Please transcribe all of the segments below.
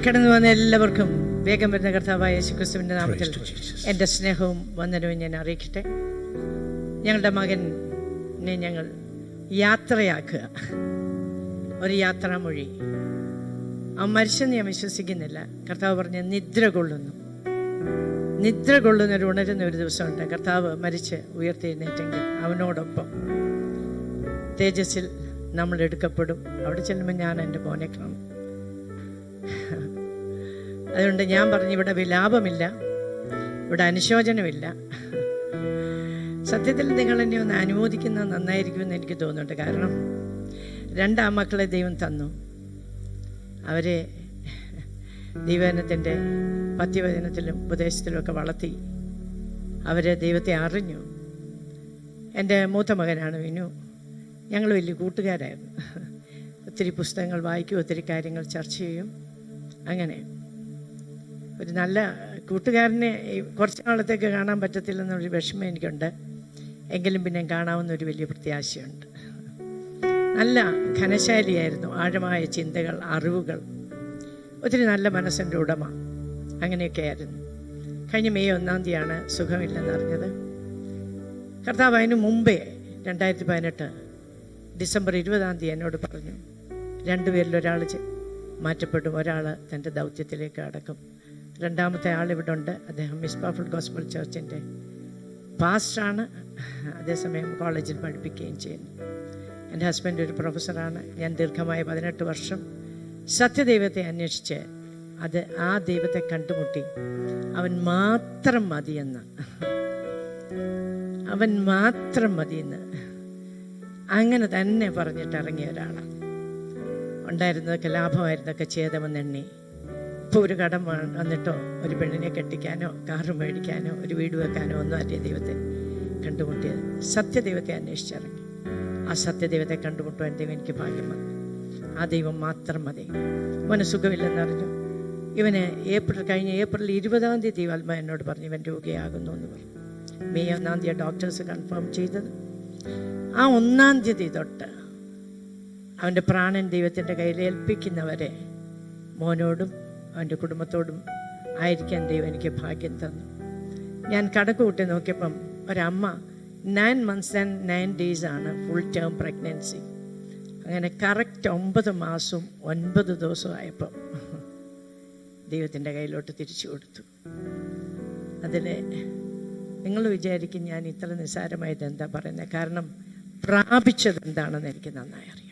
കടന്നു വന്ന എല്ലാവർക്കും വേഗം വരുന്ന കർത്താവായ യേശുക്രിസ്തുവിന്റെ നാമത്തിൽ Praise to Jesus. എൻ്റെ സ്നേഹവും വന്ദനവും ഞാൻ അറിയിക്കട്ടെ ഞങ്ങളുടെ മകനെ ഞങ്ങൾ യാത്രയാക്കുക ഒരു യാത്രാമൊഴി അവൻ മരിച്ചെന്ന് ഞാൻ വിശ്വസിക്കുന്നില്ല കർത്താവ് പറഞ്ഞ് നിദ്ര കൊള്ളുന്നു നിദ്ര കൊള്ളുന്നൊരു ഉണരുന്ന ഒരു ദിവസമുണ്ട് കർത്താവ് മരിച്ച് ഉയർത്തെഴുന്നേറ്റെങ്കിൽ അവനോടൊപ്പം തേജസ്സിൽ നമ്മൾ എടുക്കപ്പെടും അവിടെ ചെല്ലുമ്പോൾ ഞാൻ എൻ്റെ മോനെ കാണും അതുകൊണ്ട് ഞാൻ പറഞ്ഞു ഇവിടെ വിലാപമില്ല ഇവിടെ അനുശോചനമില്ല സത്യത്തിൽ നിങ്ങൾ എന്നെ ഒന്ന് അനുമോദിക്കുന്നത് നന്നായിരിക്കുമെന്ന് എനിക്ക് തോന്നുന്നുണ്ട് കാരണം രണ്ടാം മക്കളെ ദൈവം തന്നു അവരെ ദൈവജനത്തിൻ്റെ പത്യവചനത്തിലും ഉപദേശത്തിലും ഒക്കെ വളർത്തി അവരെ ദൈവത്തെ അറിഞ്ഞു എൻ്റെ മൂത്ത മകനാണ് വിനു ഞങ്ങൾ വലിയ കൂട്ടുകാരായിരുന്നു ഒത്തിരി പുസ്തകങ്ങൾ വായിക്കും ഒത്തിരി കാര്യങ്ങൾ ചർച്ച ചെയ്യും അങ്ങനെ ഒരു നല്ല കൂട്ടുകാരനെ ഈ കുറച്ച് നാളത്തേക്ക് കാണാൻ പറ്റത്തില്ലെന്നൊരു വിഷമം എനിക്കുണ്ട് എങ്കിലും പിന്നെ കാണാവുന്ന ഒരു വലിയ പ്രത്യാശയുണ്ട് നല്ല ഘനശാലിയായിരുന്നു ആഴമായ ചിന്തകൾ അറിവുകൾ ഒത്തിരി നല്ല മനസ്സിൻ്റെ ഉടമ അങ്ങനെയൊക്കെ ആയിരുന്നു കഴിഞ്ഞ മെയ് ഒന്നാം തീയതിയാണ് സുഖമില്ലെന്ന് അറിഞ്ഞത് കർത്താവ് അതിന് മുമ്പേ രണ്ടായിരത്തി പതിനെട്ട് ഡിസംബർ ഇരുപതാം തീയതി എന്നോട് പറഞ്ഞു രണ്ടുപേരിൽ ഒരാൾ മാറ്റപ്പെടും ഒരാൾ തൻ്റെ ദൗത്യത്തിലേക്ക് അടക്കും രണ്ടാമത്തെ ആൾ ഇവിടെ ഉണ്ട് അദ്ദേഹം മിസ്ബാഫുൾ ഗോസ്ബൽ ചർച്ചിൻ്റെ പാസ്റ്ററാണ് അതേസമയം കോളേജിൽ പഠിപ്പിക്കുകയും ചെയ്യുന്നു എൻ്റെ ഹസ്ബൻഡ് ഒരു പ്രൊഫസറാണ് ഞാൻ ദീർഘമായ പതിനെട്ട് വർഷം സത്യദൈവത്തെ അന്വേഷിച്ച് അത് ആ ദൈവത്തെ കണ്ടുമുട്ടി അവൻ മാത്രം മതിയെന്ന് അവൻ മാത്രം മതിയെന്ന് അങ്ങനെ തന്നെ പറഞ്ഞിട്ട് ഇറങ്ങിയ ഒരാളാണ് ഉണ്ടായിരുന്നതൊക്കെ ലാഭമായിരുന്നതൊക്കെ ഛേദമെന്നെണ്ണി ഇപ്പോൾ ഒരു കടം വ- വന്നിട്ടോ ഒരു പെണ്ണിനെ കെട്ടിക്കാനോ കാറ് മേടിക്കാനോ ഒരു വീട് വെക്കാനോ ഒന്നും അല്ലേ ദൈവത്തെ കണ്ടുമുട്ടിയത് സത്യദൈവത്തെ അന്വേഷിച്ചിറങ്ങി ആ സത്യദൈവത്തെ കണ്ടുമുട്ടുവാൻ ദൈവം എനിക്ക് ഭാഗ്യം വന്നു ആ ദൈവം മാത്രം മതി അവന് സുഖമില്ലെന്നറിഞ്ഞു ഇവന് ഏപ്രിൽ കഴിഞ്ഞ ഏപ്രിൽ ഇരുപതാം തീയതി ദൈവാത്മ എന്നോട് പറഞ്ഞു ഇവൻ രോഗിയാകുന്നു എന്ന് പറഞ്ഞു മെയ് ഒന്നാം തീയതി ഡോക്ടേഴ്സ് കൺഫേം ചെയ്തത് ആ ഒന്നാം തീയതി തൊട്ട് അവൻ്റെ പ്രാണൻ ദൈവത്തിൻ്റെ കയ്യിൽ ഏൽപ്പിക്കുന്നവരെ മോനോടും അവൻ്റെ കുടുംബത്തോടും ആയിരിക്കാൻ ദൈവം എനിക്ക് ഭാഗ്യം തന്നു ഞാൻ കണക്ക് കൂട്ടി നോക്കിയപ്പം ഒരമ്മ nine months and nine days ആണ് ഫുൾ ടേം പ്രഗ്നൻസി അങ്ങനെ കറക്റ്റ് ഒമ്പത് മാസവും ഒൻപത് ദിവസവും ആയപ്പം ദൈവത്തിൻ്റെ കയ്യിലോട്ട് തിരിച്ചു കൊടുത്തു അതിൽ നിങ്ങൾ വിചാരിക്കും ഞാൻ ഇത്ര നിസ്സാരമായിട്ട് എന്താ പറയുന്നത് കാരണം പ്രാപിച്ചത് എന്താണെന്ന് എനിക്ക് നന്നായി അറിയാം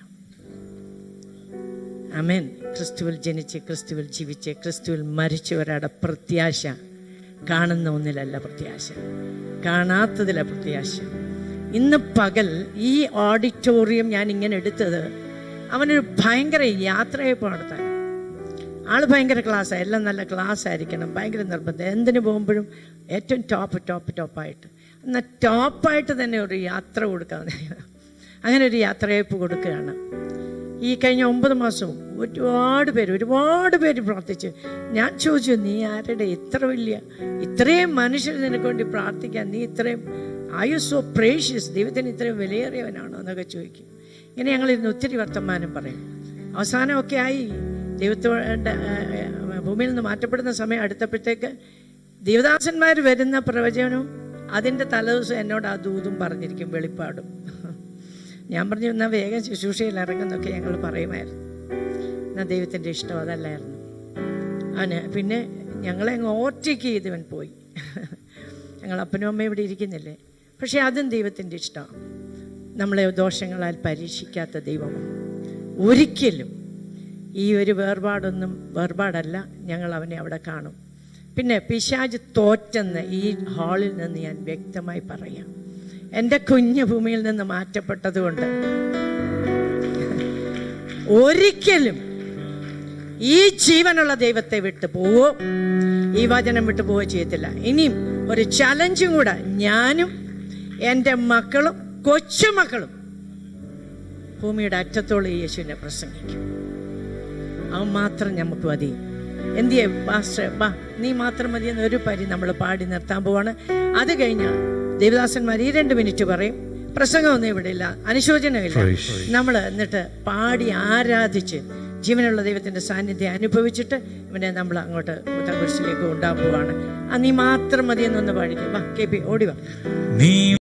അമേൻ ക്രിസ്തുവിൽ ജനിച്ച് ക്രിസ്തുവിൽ ജീവിച്ച് ക്രിസ്തുവിൽ മരിച്ചവരുടെ പ്രത്യാശ കാണുന്ന ഒന്നിലല്ല പ്രത്യാശ കാണാത്തതിലെ പ്രത്യാശ ഇന്ന് പകൽ ഈ ഓഡിറ്റോറിയം ഞാൻ ഇങ്ങനെ എടുത്തത് അവനൊരു ഭയങ്കര യാത്രയപ്പോൾ നടത്താൻ ആള് ഭയങ്കര ക്ലാസ്സാണ് എല്ലാം നല്ല ക്ലാസ് ആയിരിക്കണം ഭയങ്കര നിർബന്ധം എന്തിനു പോകുമ്പോഴും ഏറ്റവും ടോപ്പ് ടോപ്പ് ടോപ്പായിട്ട് എന്നാൽ ടോപ്പായിട്ട് തന്നെ ഒരു യാത്ര കൊടുക്കാവുന്ന അങ്ങനെ ഒരു യാത്രയപ്പ് കൊടുക്കുകയാണ് ഈ കഴിഞ്ഞ ഒമ്പത് മാസവും ഒരുപാട് പേര് ഒരുപാട് പേര് പ്രാർത്ഥിച്ചു ഞാൻ ചോദിച്ചു നീ ആരുടെ ഇത്ര വലിയ ഇത്രയും മനുഷ്യർ നിനക്ക് വേണ്ടി പ്രാർത്ഥിക്കാൻ നീ ഇത്രയും ആയു സോ പ്രേഷ്യസ് ദൈവത്തിന് ഇത്രയും വിലയേറിയവനാണോ എന്നൊക്കെ ചോദിക്കും ഇങ്ങനെ ഞങ്ങളിരുന്ന് ഒത്തിരി വർത്തമാനം പറയും അവസാനമൊക്കെ ആയി ദൈവത്തോടെ ഭൂമിയിൽ നിന്ന് മാറ്റപ്പെടുന്ന സമയം അടുത്തപ്പോഴത്തേക്ക് ദേവദാസന്മാർ വരുന്ന പ്രവചനവും അതിൻ്റെ തലേദിവസം എന്നോട് ആ ദൂതും പറഞ്ഞിരിക്കും വെളിപ്പാടും ഞാൻ പറഞ്ഞു എന്നാൽ വേഗം ശുശ്രൂഷയിൽ ഇറങ്ങുന്നൊക്കെ ഞങ്ങൾ പറയുമായിരുന്നു എന്നാൽ ദൈവത്തിൻ്റെ ഇഷ്ടം അതല്ലായിരുന്നു അവന് പിന്നെ ഞങ്ങളെ അങ്ങ് ഓവർടേക്ക് ചെയ്തവൻ പോയി ഞങ്ങൾ അപ്പനും അമ്മയും ഇവിടെ ഇരിക്കുന്നില്ലേ പക്ഷേ അതും ദൈവത്തിൻ്റെ ഇഷ്ടമാണ് നമ്മളെ ദോഷങ്ങളാൽ പരീക്ഷിക്കാത്ത ദൈവമാണ് ഒരിക്കലും ഈ ഒരു വേർപാടൊന്നും വേർപാടല്ല ഞങ്ങൾ അവനെ അവിടെ കാണും പിന്നെ പിശാജ് തോറ്റെന്ന് ഈ ഹാളിൽ നിന്ന് ഞാൻ വ്യക്തമായി പറയാം എൻ്റെ കുഞ്ഞു ഭൂമിയിൽ നിന്ന് മാറ്റപ്പെട്ടതുകൊണ്ട് ഒരിക്കലും ഈ ജീവനുള്ള ദൈവത്തെ വിട്ടു പോവോ ഈ വചനം വിട്ടു പോവുകയോ ചെയ്യത്തില്ല ഇനിയും ഒരു ചലഞ്ചും കൂടെ ഞാനും എൻ്റെ മക്കളും കൊച്ചുമക്കളും ഭൂമിയുടെ അറ്റത്തോളം ഈ യേശുവിനെ പ്രസംഗിക്കും അവൻ മാത്രം നമുക്ക് മതി എന്തിയെ പാസ്റ്റർ ബാ നീ മാത്രം മതി എന്ന് ഒരു പരി നമ്മൾ പാടി നിർത്താൻ പോവാണ് അത് കഴിഞ്ഞാൽ ദേവദാസന്മാർ ഈ രണ്ട് മിനിറ്റ് പറയും പ്രസംഗമൊന്നും ഇവിടെ ഇല്ല അനുശോചനമില്ല Praise. നമ്മൾ എന്നിട്ട് പാടി ആരാധിച്ച് ജീവനുള്ള ദൈവത്തിൻ്റെ സാന്നിധ്യം അനുഭവിച്ചിട്ട് ഇവനെ നമ്മൾ അങ്ങോട്ട് പുത്തൻകുരിശിലേക്ക് കൊണ്ടാൻ പോവാണ് ആ നീ മാത്രം മതി എന്നൊന്ന് പാടിക്കും വാ കെ പി ഓടി വാ നീ